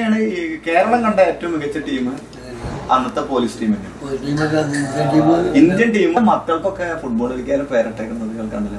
ആണ് ഈ കേരളം കണ്ട ഏറ്റവും മികച്ച ടീം അന്നത്തെ പോലീസ് ടീം തന്നെയാണ് ഒരു ടീമൊക്കെ ഇന്ത്യൻ ടീം ഇന്ത്യൻ ടീം മക്കൾക്കൊക്കെ ഫുട്ബോൾ കളിക്കാൻ പേരിട്ടേക്കുന്നത് കേൾക്കാണ്ടല്ലോ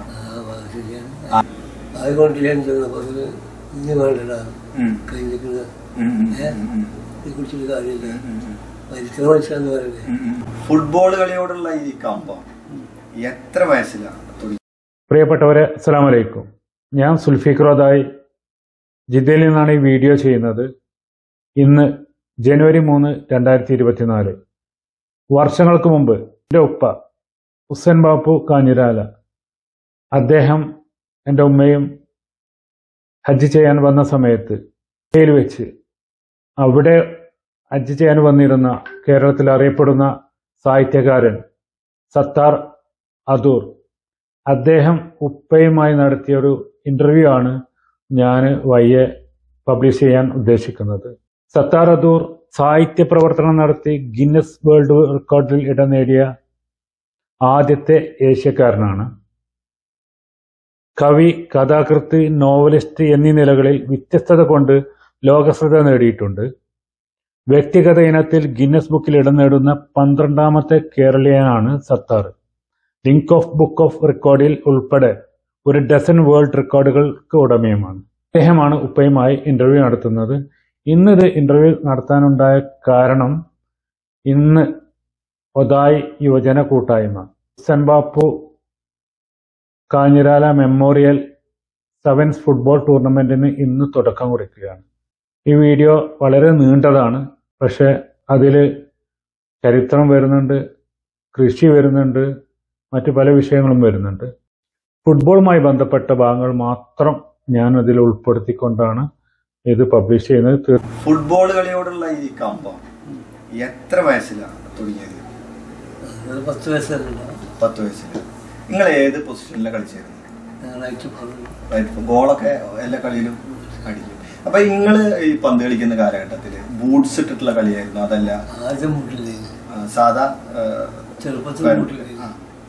അത് കൊണ്ടില്ലാന്ന് ചെന്നപ്പോ അതിന് ഇനി വേണ്ടടാ ഉം. കഴിഞ്ഞിട്ട് ഉം, ഉം, ഏ? ഉം, ഉം, ഇതിനെ കുറിച്ചൊരു കാര്യമില്ല ഉം, ഉം. മരിക്കുന്ന മനുഷ്യന്ന് പറയുന്നത് ഉം, ഉം. ഫുട്ബോൾ കളിയോടുള്ള ഈ കമ്പം എത്ര വയസ്സിലാണ് തുടങ്ങി പ്രിയപ്പെട്ടവരെ അസ്സലാമു അലൈക്കും ഞാൻ സുൽഫിഖ്രോദായി ജിദ്ദയിൽ നിന്നാണ് ഈ വീഡിയോ ചെയ്യുന്നത് ഇന്ന് ജനുവരി മൂന്ന് രണ്ടായിരത്തി ഇരുപത്തിനാല് വർഷങ്ങൾക്ക് മുമ്പ് എൻ്റെ ഉപ്പ ഹുസൈൻ ബാപ്പു കാഞ്ഞിരാല അദ്ദേഹം എൻ്റെ ഉമ്മയും ഹജ്ജ് ചെയ്യാൻ വന്ന സമയത്ത് യിൽ വെച്ച് അവിടെ ഹജ്ജ് ചെയ്യാൻ വന്നിരുന്ന കേരളത്തിൽ അറിയപ്പെടുന്ന സാഹിത്യകാരൻ സത്താർ അദൂർ അദ്ദേഹം ഉപ്പയുമായി നടത്തിയ ഒരു ഇന്റർവ്യൂ ആണ് ഞാൻ വയ്യെ പബ്ലിഷ് ചെയ്യാൻ ഉദ്ദേശിക്കുന്നത് സത്താർ അദൂർ സാഹിത്യ പ്രവർത്തനം നടത്തി ഗിന്നസ് വേൾഡ് റെക്കോർഡിൽ ഇടം നേടിയ ആദ്യത്തെ ഏഷ്യക്കാരനാണ് കവി കഥാകൃത്ത് നോവലിസ്റ്റ് എന്നീ നിലകളിൽ വ്യത്യസ്തത കൊണ്ട് ലോകശ്രദ്ധ നേടിയിട്ടുണ്ട് വ്യക്തിഗത ഇനത്തിൽ ഗിന്നസ് ബുക്കിൽ ഇടം നേടുന്ന പന്ത്രണ്ടാമത്തെ കേരളീയനാണ് Sathar Limca of book of റെക്കോർഡിൽ ഉൾപ്പെടെ ഒരു ഡസൻ വേൾഡ് റെക്കോർഡുകൾക്ക് ഉടമയുമാണ് അദ്ദേഹമാണ് ഉപ്പയുമായി ഇന്റർവ്യൂ നടത്തുന്നത് ഇന്നിത് ഇന്റർവ്യൂ നടത്താനുണ്ടായ കാരണം ഇന്ന് ഒതായ് യുവജന കൂട്ടായ്മ സെൻബാപ്പു കാഞ്ഞിരാല മെമ്മോറിയൽ സെവൻസ് ഫുട്ബോൾ ടൂർണമെന്റിന് ഇന്ന് തുടക്കം കുറിക്കുകയാണ് ഈ വീഡിയോ വളരെ നീണ്ടതാണ് പക്ഷെ അതിൽ ചരിത്രം വരുന്നുണ്ട് കൃഷി വരുന്നുണ്ട് മറ്റു പല വിഷയങ്ങളും വരുന്നുണ്ട് ഫുട്ബോളുമായി ബന്ധപ്പെട്ട ഭാഗങ്ങൾ മാത്രം ഞാൻ അതിൽ ഉൾപ്പെടുത്തിക്കൊണ്ടാണ് ഇത് പബ്ലിഷ് ചെയ്യുന്നത് തീർ- ഫുട്ബോൾ കളിയോടുള്ള ഈ കമ്പം എത്ര വയസ്സിലാണ് തുടങ്ങിയത് അത് പത്ത് വയസ്സല്ല പത്ത് വയസ്സിൽ നിങ്ങൾ ഏത് പൊസിഷനിലാണ് കളിച്ചിരുന്നത് ഞങ്ങളായിട്ട് പറഞ്ഞു റൈറ്റ് ഗോളൊക്കെ എല്ലാ കളിയിലും അടിക്കും അപ്പൊ നിങ്ങൾ ഈ പന്ത് കളിക്കുന്ന കാലഘട്ടത്തിൽ ബൂട്ട്സ് ഇട്ടിട്ടുള്ള കളിയായിരുന്നു അതല്ല ആദ്യം മുട്ടില്ലേ ആ, സാധാ ആ, ചെറുപ്പത്തിൽ മുട്ടില്ലേ ആ.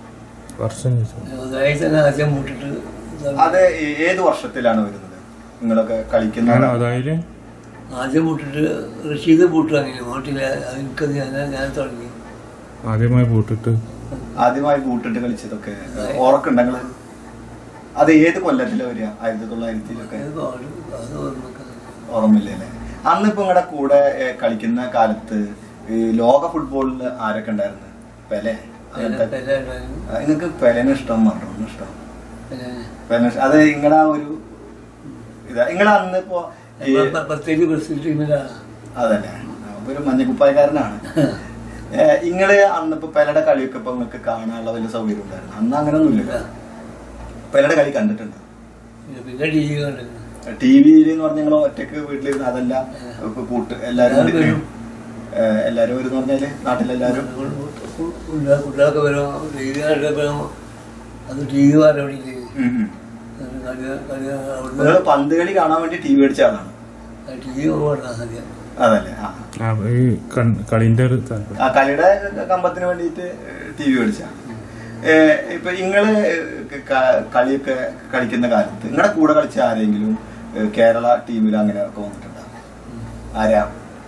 അതായത് തന്നെ ആദ്യം മുട്ടിട്ട് അത് ഏ- ഏത് വർഷത്തിലാണ് വരുന്നത് നിങ്ങളൊക്കെ കളിക്കുന്ന അതായത് ആദ്യം മുട്ടിട്ട് റഷീദ് പൂട്ട് അങ്ങനെ മോട്ടില്ല എനിക്കത് ഞാൻ ഞാൻ തുടങ്ങി ആദ്യമായി പൂട്ടിട്ട് ആദ്യമായി ബൂട്ടിട്ട് കളിച്ചതൊക്കെ ഓർക്കുണ്ടെങ്കിൽ അത് ഏത് കൊല്ലത്തിലാ വരിക ആയിരത്തി തൊള്ളായിരത്തിലൊക്കെ അത് പാടും അത് ഓർമ്മക്കാണ് ഓർമ്മയില്ലല്ലേ അന്നിപ്പോ നിങ്ങളുടെ കൂടെ ഏ, കളിക്കുന്ന കാലത്ത് ഈ ലോക ഫുട്ബോളിൽ ആരൊക്കെ ഉണ്ടായിരുന്നു പെലെ അങ്ങനത്തെ നിങ്ങൾക്ക് പെലേനെ ഇഷ്ടം മറന്നു ഇഷ്ടം പെലെ ഇഷ്ടം. അത് നിങ്ങളുടെ ആ ഒരു ഇതാ നിങ്ങളെ അന്ന് ഇപ്പോ ഈ പ്രത്യേകിച്ച് ബ്രസീൽ ടീമിലാണ് അതല്ലേ അപ്പൊ ഒരു മഞ്ഞക്കുപ്പായക്കാരനാണ് ഏ, ഇങ്ങള് അന്നിപ്പോ പെലയുടെ കളിയൊക്കെ ഇപ്പൊ നിങ്ങൾക്ക് കാണാനുള്ള വലിയ സൗകര്യം ഉണ്ടായിരുന്നു അന്ന് അങ്ങനെ ഒന്നുമില്ല പെലയുടെ കളി കണ്ടിട്ടുണ്ട് പിന്നെ ടി വി കണ്ടിരുന്നു ടി വിയിൽ എന്ന് പറഞ്ഞാൽ നിങ്ങൾ ഒറ്റക്ക് വീട്ടിലിരുന്ന് അതല്ല ഇപ്പൊ കൂട്ട് എല്ലാരും കൂടി എല്ലാവരും ഏ, എല്ലാരും വരും പറഞ്ഞാല് നാട്ടിലെല്ലാരും കുട്ടികൾ- കുട്ടികളൊക്കെ വരും ടി വി കണ്ടപ്പോൾ അത് ടി വി പറഞ്ഞോണ്ടില്ലേ ഉം, ഉം. കളി കളി അവിടുന്ന് നിങ്ങള് പന്ത് കളി കാണാൻ വേണ്ടി ടി വി അടിച്ച ആളാണ് ടി വി ഓടാ ആദ്യം അതല്ലേ ആ ഈ കളിന്റെ ഒരു താല്പര്യം ആ കളിയുടെ കമ്പത്തിന് വേണ്ടിയിട്ട് ടി വി മേടിച്ച ഇപ്പൊ നിങ്ങള് ക- കളിയൊക്കെ കളിക്കുന്ന കാലത്ത് നിങ്ങളുടെ കൂടെ കളിച്ച ആരെങ്കിലും ഏ, കേരള ടീമിൽ അങ്ങനെ ഒക്കെ വന്നിട്ടുണ്ടോ ആരാ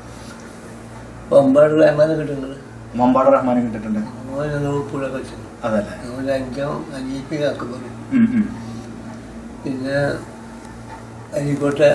പമ്പാട് റഹ്മാനെ കിട്ടുന്നത് മമ്പാട് റഹ്മാനെ കിട്ടിട്ടുണ്ട് ഓൻ ഞങ്ങൾ കൂടെ കളിച്ചു അതല്ലേ അതുപോലെ അഞ്ചാം അനീപ്പി അക്ബർ ഉം, ഉം. പിന്നെ അരീക്കോട്ടെ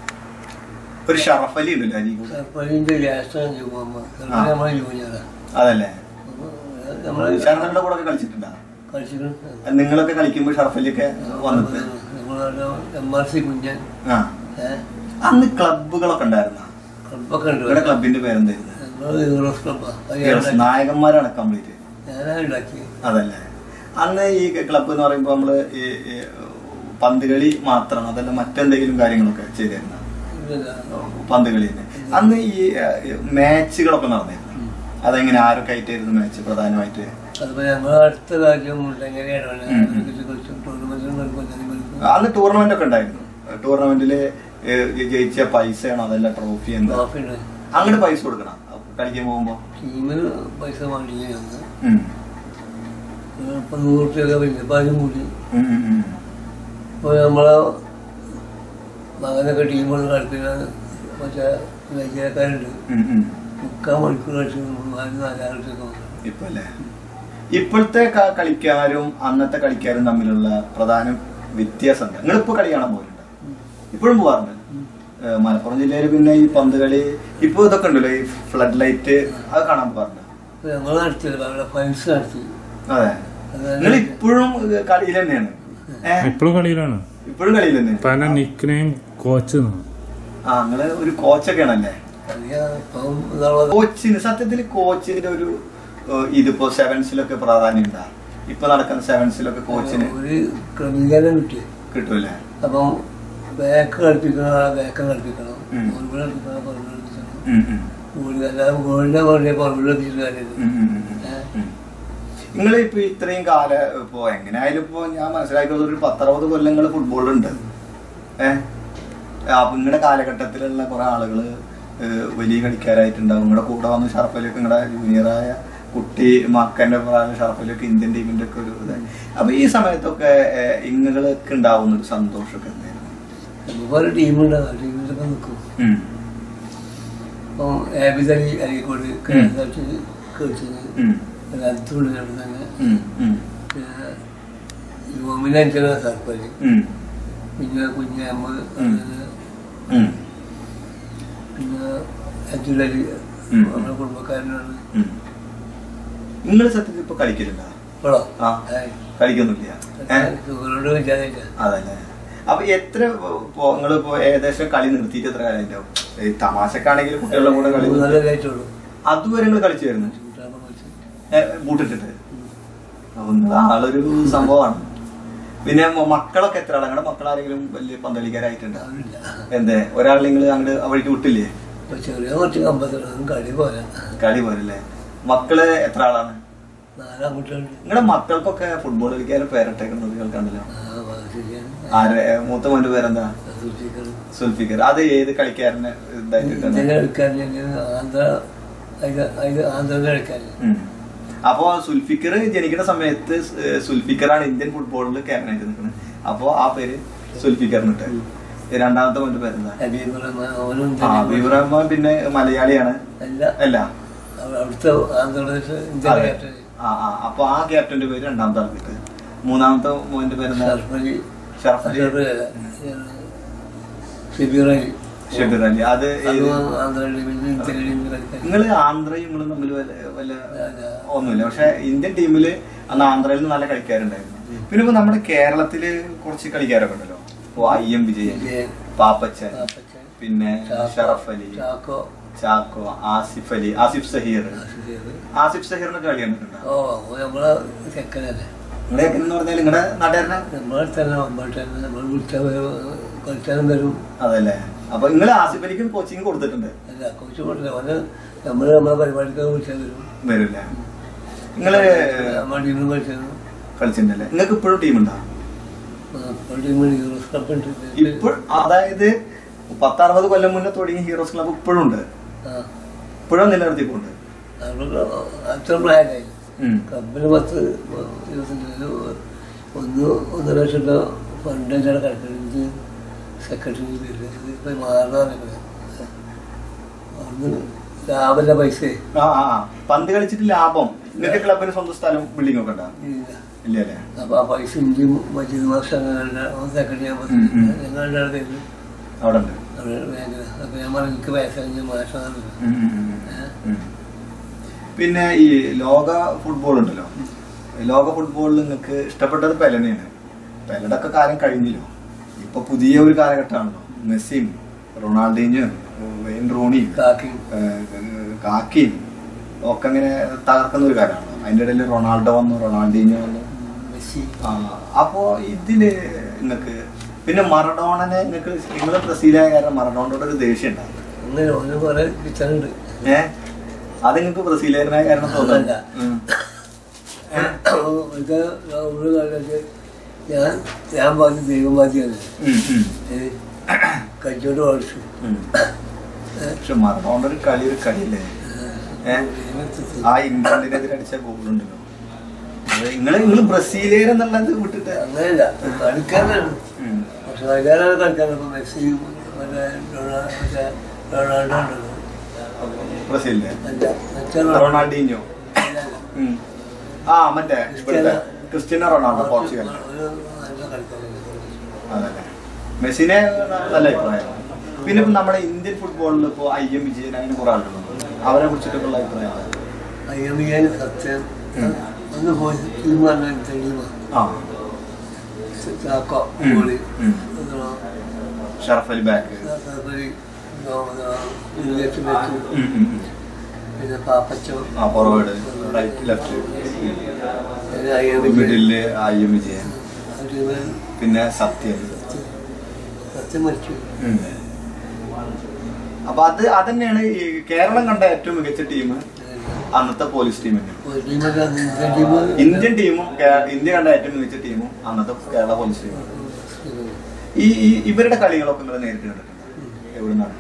ഒരു ഷറഫ് അലി ഉണ്ടല്ലോ അരീക്കോട് സർപ്പലിന്റെ ജ്യേഷ്ഠൻ ജുമാമ്മ ആ. നമ്മളെ ജൂനിയറാ അതല്ലേ നമ്മളെ ഷറഫലിന്റെ കൂടെ ഒക്കെ കളിച്ചിട്ടുണ്ടോ കളിച്ചിട്ടുണ്ട് നിങ്ങളൊക്കെ കളിക്കുമ്പോൾ ഷറഫ് അലിയൊക്കെ വന്നിട്ട് നമ്മളെ എം ആർ സി കുഞ്ഞൻ ആ ഏഹ് അന്ന് ക്ലബുകളൊക്കെ ഉണ്ടായിരുന്ന ക്ലബൊക്കെ ഉണ്ട് നിങ്ങളുടെ ക്ലബിന്റെ പേരെന്തായിരുന്നു നമ്മള് യൂറോസ് ക്ലബ്ബാ അത് Yes, നായകന്മാരാണ് കംപ്ലീറ്റ് ഞാനാ ഉണ്ടാക്കി അതല്ലേ അന്ന് ഈ ക്ലബ്ബ് എന്ന് പറയുമ്പോൾ നമ്മള് ഈ ഈ പന്ത് കളി മാത്രമാണ് അതല്ല മറ്റെന്തെങ്കിലും കാര്യങ്ങളൊക്കെ ചെയ്തിരുന്ന പന്ത് കളി തന്നെ അന്ന് ഈ ഏഹ്, മാച്ചുകളൊക്കെ നടന്നിരുന്നു അതെങ്ങനെ ആരൊക്കെ ആയിട്ടായിരുന്നു മാച്ച് പ്രധാനമായിട്ട് അതിപ്പോ ഞങ്ങളെ അടുത്ത രാജ്യം മുണ്ടങ്ങനെയാണ് ഉം. ടൂർണമെന്റിനും കളിക്കും അന്ന് ടൂർണമെന്റ് ഒക്കെ ഉണ്ടായിരുന്നു ടൂർണമെന്റില് ഏഹ്, ജയിച്ച പൈസയാണോ അതല്ല ട്രോഫി എന്താ ട്രോഫി ഉണ്ട് അങ്ങോട്ട് പൈസ കൊടുക്കണം കളിക്കാൻ പോകുമ്പോ ടീമിന് പൈസ വാങ്ങില്ല ഞങ്ങൾ ഉം. ഇപ്പൊ നൂറ് റുപ്യൊക്കെ വലിയ ഇപ്പൊ അതും കൂടി ഉം, ഉം, ഉം. ഇപ്പൊ നമ്മളെ മകനൊക്കെ ടീമുകൾ കളിക്കുന്ന മറ്റേ വൈദ്യക്കാരുണ്ട് ഉം, ഉം. മുക്കാൽ മണിക്കൂർ വെച്ച് നാലാളത്തേക്ക് ഇപ്പൊ അല്ലേ ഇപ്പോഴത്തെ ക- കളിക്കാരും അന്നത്തെ കളിക്കാരും തമ്മിലുള്ള പ്രധാന വ്യത്യാസം എന്താ നിങ്ങളിപ്പോ കളി കാണാൻ പോയിട്ടുണ്ട് ഇപ്പോഴും പോവാറുണ്ട് ഏഹ് മലപ്പുറം ജില്ലയിൽ പിന്നെ ഈ പന്ത് കളി ഇപ്പൊ ഇതൊക്കെ ഉണ്ടല്ലോ ഈ ഫ്ലഡ് ലൈറ്റ് അത് കാണാൻ പോകാറുണ്ട് ഞങ്ങൾ നടത്തിയത് അവിടെ ഫൈൻസ് നടത്തി അതെ നിങ്ങൾ ഇപ്പോഴും കളിയിൽ തന്നെയാണ് ഏഹ് ഇപ്പോഴും കളിയിലാണ് ഇപ്പോഴും കളിയിൽ തന്നെയാണ് പല നിക്കനെയും കോച്ച് ആ നിങ്ങള് ഒരു കോച്ചൊക്കെ ആണല്ലേ കളിയാ ഇപ്പം ഇതാവുള്ളത് കോച്ചിന് സത്യത്തിൽ കോച്ചിന്റെ ഒരു ഏഹ് ഇതിപ്പോ സെവൻസിലൊക്കെ പ്രാധാന്യം ഉണ്ടാ ഇപ്പൊ നടക്കുന്ന സെവൻസിലൊക്കെ കോച്ചിന് ഒരു ക്രമീകരണം കിട്ടി കിട്ടൂലേ അപ്പം ബാക്ക് കളിപ്പിക്കണം ആളെ ബാക്ക് കളിപ്പിക്കണം ഉം. പുറകിൽ കളിപ്പിക്കണം പുറകിൽ കളിപ്പിക്കണം ഉം, ഉം. ഗോളി അല്ലാതെ ഗോളിന്റെ പുറകെ പുറകിൽ കളിപ്പിച്ചിട്ട് കാര്യമില്ല ഉം, ഉം, ഉം. നിങ്ങൾ ഇപ്പൊ ഇത്രയും കാലം ഇപ്പൊ എങ്ങനെയായാലും ഇപ്പൊ ഞാൻ മനസ്സിലാക്കിയത് ഒരു പത്തറുപത് കൊല്ലങ്ങൾ ഫുട്ബോളുണ്ട് ഏഹ് അപ്പൊ നിങ്ങളുടെ കാലഘട്ടത്തിലുള്ള കുറെ ആളുകള് ഏഹ് വലിയ കളിക്കാരായിട്ടുണ്ടാവും നിങ്ങളുടെ കൂടെ വന്ന് ഷറഫലൊക്കെ നിങ്ങളുടെ ജൂനിയറായ കുട്ടി മക്കന്റെ പ്രായം ഷറഫലൊക്കെ ഇന്ത്യൻ ടീമിന്റെ ഒക്കെ ഒരു ഇത് അപ്പൊ ഈ സമയത്തൊക്കെ ഏഹ് ഇങ്ങൾക്ക് ഉണ്ടാവുന്ന ഒരു സന്തോഷമൊക്കെ എന്തായിരുന്നു നമുക്ക് ഒരു ടീമുണ്ട് ആ ടീമിലൊക്കെ നിൽക്കും ഉം. അപ്പം ആബിദ് അലി അരീക്കോട് കളിച്ച് കളിച്ചത് ഉം. അടുത്തുള്ള അവിടെ തന്നെ ഉം. ഉം. പിന്നെ യുവമിനനുസരിച്ച് സർപ്പലി ഉം. പിന്നെ കുഞ്ഞമ്മ ഉം. ഉം. പിന്നെ അബ്ദുലലി ഉം. നമ്മുടെ കുടുംബക്കാരനാണ് ഉം. നിങ്ങൾ സത്യത്തിൽ ഇപ്പൊ കളിക്കലുണ്ടോ ഇപ്പോഴോ ആ കളിക്കൊന്നുമില്ല ഏഹ് ഷുഗറോട് വിചാരിച്ച അതല്ലേ അപ്പൊ എത്ര നിങ്ങൾ ഇപ്പൊ ഏകദേശം കളി നിർത്തിയിട്ട് എത്ര കാലം ഉണ്ടാവും ഈ തമാശക്കാണെങ്കിൽ കുട്ടികളുടെ കൂടെ കളി നല്ല ലൈറ്റുള്ളൂ അതുവരെ നിങ്ങൾ കളിച്ചു വരുന്നു ബൂട്ടിട്ടിട്ട് അപ്പൊ നിങ്ങള് ആളൊരു സംഭവമാണ് പിന്നെ മ- മക്കളൊക്കെ എത്ര ആളാണ് നിങ്ങളുടെ മക്കൾ ആരെങ്കിലും വലിയ പന്തളിക്കാരായിട്ടുണ്ട് അതില്ല എന്തേ ഒരാൾ നിങ്ങൾ അങ്ങോട്ട് അവർക്ക് വിട്ടില്ലേ ഇപ്പൊ ചെറിയ കുറച്ച് കമ്പത്തിലൊന്നും കളി പോരാ കളി പോരല്ലേ മക്കള് എത്ര ആളാണ് നാലാം കുട്ടികളുണ്ട് നിങ്ങളുടെ മക്കൾക്കൊക്കെ ഫുട്ബോൾ കളിക്കാനും പേരിട്ടേക്കുന്നത് കേൾക്കണ്ടല്ലോ ആ അത് ശരിയാണ് ആരെ മൂത്ത മോന്റെ പേരെന്താ അത് സൂക്ഷിക്കണം സുൽഫിക്കർ അത് ഏത് കളിക്കാരന് ഇതായിട്ടാണ് ഇന്ത്യൻ കളിക്കാരൻ ആന്ധ്ര അതിന് അതിന് ആന്ധ്രയുടെ കളിക്കാരൻ ഉം. അപ്പോ സുൽഫിക്കർ ജനിക്കുന്ന സമയത്ത് സ്- ഏഹ് സുൽഫിക്കറാണ് ഇന്ത്യൻ ഫുട്ബോളിൽ ക്യാപ്റ്റനായിട്ട് നിൽക്കുന്നത് അപ്പോ ആ പേര് സുൽഫിക്കറിനിട്ട് രണ്ടാമത്തെ മോന്റെ പേരെന്താ ഹബീബ് റഹ്മാൻ അവനും ആ ഹബീബ് റഹ്മാൻ പിന്നെ മലയാളിയാണ് അല്ല അല്ല അവ- അവിടുത്തെ ആന്ധ്രാപ്രദേശ് ഇന്ത്യൻ അതെ. ക്യാപ്റ്റൻ ആ ആ അപ്പൊ ആ ക്യാപ്റ്റന്റെ പേര് രണ്ടാമത്തെ ആൾക്ക് മൂന്നാമത്തെ മോന്റെ പേരെന്താ ഷർഫലി ഷറഫ് അലി ഷബീർ അലി ഷബീർ അലി അത് അതും ആന്ധ്ര ടീമിൽ ഇന്ത്യൻ ടീമിൽ കളിക്കാൻ നിങ്ങൾ ആന്ധ്രയും നിങ്ങളും തമ്മിൽ വല്ല- വല്ല ഒന്നുമില്ല പക്ഷെ ഇന്ത്യൻ ടീമില് അന്ന് ആന്ധ്രയിൽ നിന്ന് നല്ല കളിക്കാരുണ്ടായിരുന്നു പിന്നെ ഇപ്പൊ നമ്മുടെ കേരളത്തില് കുറച്ച് കളിക്കാരൊക്കെ ഉണ്ടല്ലോ ഇപ്പൊ ഐ എം വിജയൻ വിജയൻ, പാപ്പച്ചൻ പാപ്പച്ചൻ, പിന്നെ ചാക്കോ, ഷറഫ് അലി ചാക്കോ ചാക്കോ ആസിഫ് അലി ആസിഫ് സഹീർ ഷബീർ. ആസിഫ് സഹീറിനൊക്കെ കളി കണ്ടിട്ടുണ്ടോ ഓ ഓ നമ്മളെ ചെക്കനല്ലേ നിങ്ങളെ എന്ന് പറഞ്ഞാൽ നിങ്ങളുടെ നാട്ടുകാരനാ നമ്മളെ തന്നെ മുമ്പോട്ട് തന്നെ നമ്മൾ വിളിച്ചാൽ വരും കളിച്ചാലും വരും അതല്ലേ അപ്പൊ നിങ്ങൾ ആസിഫ് അലിക്കും കോച്ചിങ് കൊടുത്തിട്ടുണ്ട് അല്ല കോച്ച് കൊണ്ടില്ല അവന് നമ്മൾ നമ്മളെ പരിപാടിക്ക് വിളിച്ചാൽ വരും വരില്ല നിങ്ങള് നമ്മുടെ ടീമിൽ കളിച്ചാൽ കളിച്ചിട്ടുണ്ടല്ലേ നിങ്ങൾക്ക് ഇപ്പോഴും ടീമുണ്ടോ ടീമിൽ യൂറോസ് കപ്പ് ഉണ്ട് ഇപ്പോൾ അതായത് പത്തറുപത് കൊല്ലം മുന്നേ തുടങ്ങിയ ഹീറോസ് ക്ലബ് ഇപ്പോഴും ഉണ്ട് ആ ഇപ്പോഴും നിലനിർത്തിക്കൊണ്ട് അവർക്ക് അത്ര പ്രായമായി ഉം. കപ്പിന് പത്ത് ഇരുപത്തഞ്ച് ഒന്ന് ഒന്നര ലക്ഷം രൂപ ഫണ്ട് വെച്ചാണ് കിടക്കുന്നത് സെക്രട്ടറി ഇപ്പം മാറാൻ അവിടുന്ന് ലാഭമില്ല പൈസ ആ ആ ആ. പന്ത് കളിച്ചിട്ട് ലാഭം നിങ്ങൾക്ക് ക്ലബിന് സ്വന്തം സ്ഥലം ബിൽഡിംഗ് ഒക്കെ ഉണ്ടോ ഇല്ല ഇല്ല അല്ലേ അപ്പൊ ആ പൈസ ഇന്ത്യയും മജീദ് മാസം സെക്രട്ടറി ഉം, ഉം. ഞങ്ങളുടെ പേര് അവിടെ ഉണ്ട് ബാങ്കില് അപ്പൊ ഞാൻ പറഞ്ഞു എനിക്ക് പൈസ മാസം ഉം, ഉം, ഉം, ഉം. ഉം. പിന്നെ ഈ ലോക ഫുട്ബോൾ ഉണ്ടല്ലോ ലോക ഫുട്ബോളിൽ നിങ്ങൾക്ക് ഇഷ്ടപ്പെട്ടത് പെലനെയാണ് പെലയുടെ ഒക്കെ കാലം കഴിഞ്ഞല്ലോ ഇപ്പൊ പുതിയ ഒരു കാലഘട്ടമാണല്ലോ മെസ്സിയും റൊണാൾഡീഞ്ഞും വെയിൻ റോണിയും കാക്കി ഏഹ് കാക്കിയും ഒക്കെ ഇങ്ങനെ തകർക്കുന്ന ഒരു കാര്യമാണല്ലോ അതിന്റെ ഇടയിൽ റൊണാൾഡോ വന്നു റൊണാൾഡീഞ്ഞോ വന്നു മെസ്സി ആ, അപ്പോ ഇതില് നിങ്ങക്ക് പിന്നെ മറഡോണനെ നിങ്ങക്ക് നിങ്ങള് ബ്രസീലായ കാരണം മറഡോണോട് ഒരു ദേഷ്യം ഉണ്ടാവും അങ്ങനെ ഓന് കുറെ കിച്ചണുണ്ട് ഏ അത് നിങ്ങക്ക് ബ്രസീലുകാരനായ കാരണം തോന്നുന്നില്ല ഇത് ഒരു കാലത്ത് ഞാൻ ഞാൻ ബാധ്യ ദൈവം ബാധ്യാണ് കച്ചോട്ട് വളച്ചു പക്ഷെ മറഡോണ ഒരു കളി ഒരു കളിയല്ലേ ഏ? ആ ഇംഗ്ലണ്ടിനെതിരെ അടിച്ച ഗോളുണ്ടല്ലോ അത് നിങ്ങള് നിങ്ങള് ബ്രസീലുകാർ എന്നുള്ളത് വിട്ടിട്ട് അങ്ങനെയല്ല കളിക്കാനാണ് ഉം. പക്ഷെ കളിക്കാനാണ് കളിക്കാൻ ഇപ്പൊ മെസ്സി മറ്റേ റൊണാ- മറ്റേ റൊണാൾഡോ ഉണ്ടല്ലോ ബ്രസീലിന്റെ അല്ല മറ്റേ റൊണാൾഡീഞ്ഞോ ഉം. ആ മറ്റേ ഇവിടുത്തെ ക്രിസ്ത്യനോ റൊണാൾഡോ പോർച്ചുഗൽ ഒരു നല്ല കളിക്കാരനാണ് അതല്ലേ മെസ്സിനെ നല്ല അഭിപ്രായം പിന്നെ ഇപ്പൊ നമ്മുടെ ഇന്ത്യൻ ഫുട്ബോളിൽ ഇപ്പോ ഐ എം വിജയൻ അങ്ങനെ കുറെ ആളുകളുണ്ട് അവരെ കുറിച്ചിട്ടൊക്കെയുള്ള അഭിപ്രായം അയ്യമ്മിയാൻ സത്യം ഒന്ന് പോയി തീരുമാനം തെളിയുമോ ആ ചാക്കോ ഉം. ഗോളി ഉം. എന്താണ് ഷറഫ് അലി ബാക്ക് താല്പര്യം ഇംഗ്ലീഷ് വെച്ചു ഉം, ഉം, ഉം. പിന്നെ പാപ്പച്ചോ ആ ഫോർവേഡ് റൈറ്റ് ലെഫ്റ്റ് പിന്നെ അയ്യമ്മ മിഡില് ഐ എം വിജയൻ പിന്നെ സത്യൻ സത്യം മരിച്ചു ഉം. അപ്പൊ അത് അതന്നെയാണ് ഈ കേരളം കണ്ട ഏറ്റവും മികച്ച ടീം അന്നത്തെ പോലീസ് ടീം തന്നെയാണ് ഒരു ടീമൊക്കെ ഇന്ത്യൻ ടീം ഇന്ത്യൻ ടീമും കേ- ഇന്ത്യ കണ്ട ഏറ്റവും മികച്ച ടീമും അന്നത്തെ കേരള പോലീസ് ടീമും ഈ ഈ ഇവരുടെ കളികളൊക്കെ നിങ്ങൾ നേരിട്ട് കണ്ടിട്ടുണ്ട് എവിടുന്നാണ്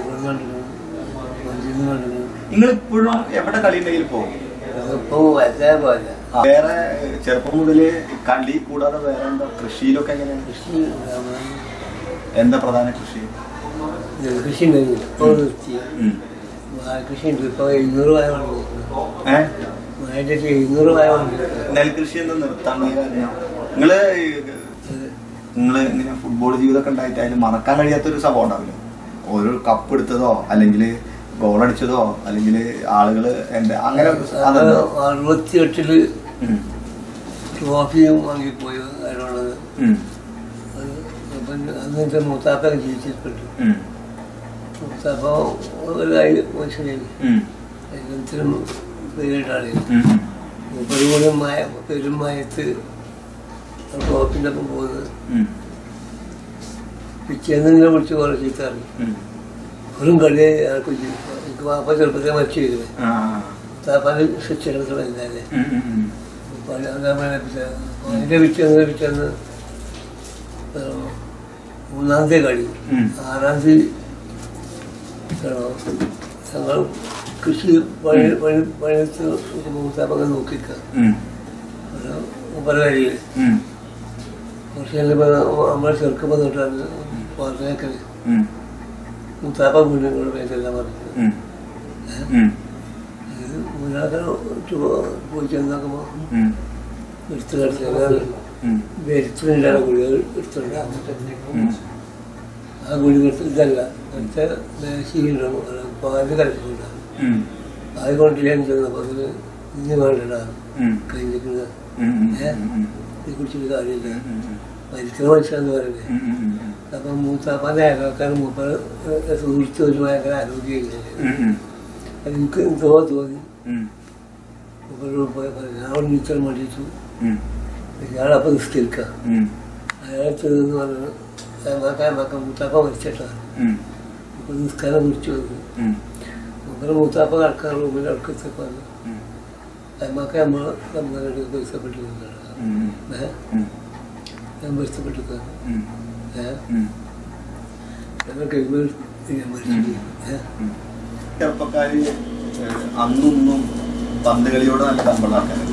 നിങ്ങൾ ഇപ്പോഴും എവിടെ കളി ഉണ്ടെങ്കിൽ പോകും ഇപ്പൊ വരേ പോലെ ആ, വേറെ ചെറുപ്പം മുതല് കളി കൂടാതെ വേറെ എന്താ കൃഷിയിലൊക്കെ എങ്ങനെയാണ് കൃഷി എന്താ പ്രധാന കൃഷി നെൽകൃഷി ഉണ്ടായിരുന്നു ഇപ്പൊ നിർത്തി ഉം. വാഴകൃഷി ഉണ്ട് ഇപ്പൊ എഴുന്നൂറ് വായ വന്നു ഏ വാഴന്റെ എഴുന്നൂറ് വായ വന്നു നെൽകൃഷി എന്താ നിർത്താൻ കാരണം നിങ്ങള് ഈ നിങ്ങള് ഇങ്ങനെ ഫുട്ബോൾ ജീവിതമൊക്കെ ഉണ്ടായിട്ട് അതിൽ മറക്കാൻ കഴിയാത്തൊരു സംഭവം ഉണ്ടാവില്ല ഓരോ കപ്പ് എടുത്തതോ അല്ലെങ്കിൽ ഗോൾ അടിച്ചതോ അല്ലെങ്കിൽ ആളുകള് എന്താ അങ്ങനെ അതുണ്ടോ? അറുപത്തി എട്ടില് ഉം. ട്രോഫിയും വാങ്ങിപ്പോയി അതിനുള്ളത് ഉം. അപ്പം അന്നത്തെ മൂത്താപ്പൊക്കെ ജീവിച്ചിട്ടുണ്ട് ഉം. മൂത്താപ്പ ഒരു കായി മനുഷ്യനായി ഉം. എല്ലാത്തിനും പേരിട്ടാണ് ഉം. മൂപ്പരുകൂടെ മായ പെരുമയത്ത് ട്രോഫിൻ്റെ ഒപ്പം പോകുന്നത് ഉം. പിറ്റേന്ന് എന്നെ വിളിച്ച് കുറേ ചീത്ത അറിയും ഉം. വെറും കളി ആർക്കും ചെയ്യും എനിക്ക് വാപ്പ ചെറുപ്പത്തെ മരിച്ചു ചെയ്തത് ആ. താപ്പാന് ശിക്ഷണത്തിൽ വലുതാല്ലേ ഉം. ഉം. ഉം. അതിന്റെ പിറ്റേന്ന് പിറ്റേന്ന് മൂന്നാം തീയതി കളി ഉം. ആറാം തീയതി ഞങ്ങൾ കൃഷി പണി പണി പണിത്ത് മൂത്താപ്പങ്ങ് നോക്കിക്കാം ഉം. മൂപ്പര കഴിയിൽ ഉം. കുറച്ച് കഴിഞ്ഞപ്പോൾ നമ്മൾ ചെറുക്കം വന്നിട്ടാണ് പറഞ്ഞേക്കല് ഉം. മൂത്താപ്പ മുന്നോട്ട് പേരെല്ലാം പറഞ്ഞു ഉം. ഉം. ഇത് മുന്നാക്ക പോയി ചെന്നാക്കുമ്പോൾ ഉം. എടുത്ത് കിടച്ചാൽ ഉം. വരുത്തുണ്ടാണ് ഗുളികൾ എടുത്തുണ്ട് ഉം. ആ ഗുളി എടുത്ത് ഇതല്ല അടുത്ത ശീലുണ്ടാവും പാല് കലക്കുന്നുണ്ടാവും ഉം. അത് കൊണ്ടില്ലാന്ന് ചെന്നപ്പോൾ അതിന് ഇനി വേണ്ടതാണ് ഉം. കഴിഞ്ഞിരിക്കുന്നത് ഉം. ഉം. ഏ? ഉം. ഇത് കുറിച്ചൊരു കാര്യമില്ല ഉം. മരിക്കുന്ന മനുഷ്യന്ന് പറയുന്നത് ഉം. ഉം. ഉം. അപ്പം മൂത്താപ്പാൻ്റെ അയൽക്കാർ മൂപ്പ സുഹൃത്ത് ഒരു ഭയങ്കര ആരോഗ്യമില്ല ഉം. ഉം. അത് എനിക്ക് എന്തോ തോന്നി ഉം. മൂപ്പരോട് പോയി പറഞ്ഞു ഞാൻ അവിടെ നീച്ചാൽ മടിച്ചു ഉം. ഞാനപ്പം നിസ്കരിക്കാം ഉം. അയാളെ ചെന്ന് പറഞ്ഞു മക്ക മക്ക മൂത്താപ്പ മരിച്ചിട്ടാണ് ഉം. ഇപ്പൊ നിസ്കാരം കുറിച്ച് വന്നു ഉം. മൂപ്പര് മൂത്താപ്പ കടക്കാൻ റൂമിൽ അടുക്കത്തൊക്കെ വന്നു ഉം. അമ്മക്ക് നമ്മൾ നമ്മളോട് പൊരുത്തപ്പെട്ട് നിന്നതാണ് ഉം. ഏഹ് ഉം. ഞാൻ പൊരുത്തപ്പെട്ടിരിക്കുകയാണ് ഉം. ഏഹ് ഉം. ഞങ്ങൾ കഴിയുമ്പോൾ ഞാൻ മരിച്ചു ഏഹ് ഉം. ചെറുപ്പക്കാര് ഏഹ്, അന്നൊന്നും പന്ത് കളിയോട് നല്ല കമ്പുള്ള ആൾക്കാരല്ലേ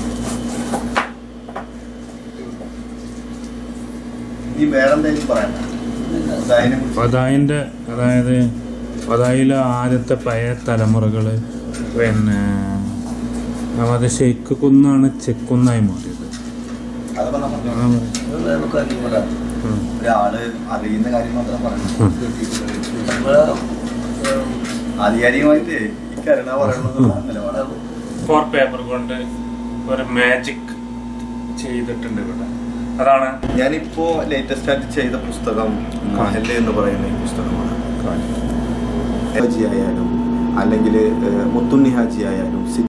നീ വേറെന്തെങ്കിലും പറയണ്ട അതിനെ കുറിച്ച് പതായിൻ്റെ അതായത് പതായിലെ ആദ്യത്തെ പഴയ തലമുറകൾ പിന്നെ അത് ഷെയ്ക്ക് കുന്നാണ് ചെക്കുന്നായി മാറിയത് അതൊക്കെ നമ്മൾ അതാണ് അതൊന്നും നമുക്ക് അറിയില്ല ഉം. ഒരാള് അറിയുന്ന കാര്യം മാത്രം പറഞ്ഞു നമ്മളെ ആധികാരികമായിട്ട് ഈ കരുണ പറയുന്നത് നിലപാടാണ് ഫോർ പേപ്പർ കൊണ്ട് ഒരു മാജിക് ചെയ്തിട്ടുണ്ട് ഇവിടെ അതാണ് ഞാനിപ്പോ ലേറ്റസ്റ്റ് ആയിട്ട് ചെയ്ത പുസ്തകം മഹല് എന്ന് പറയുന്ന ഈ പുസ്തകമാണ് ഹാജി ആയാലും അല്ലെങ്കിൽ മുത്തുണ്ണി ഹാജി ആയാലും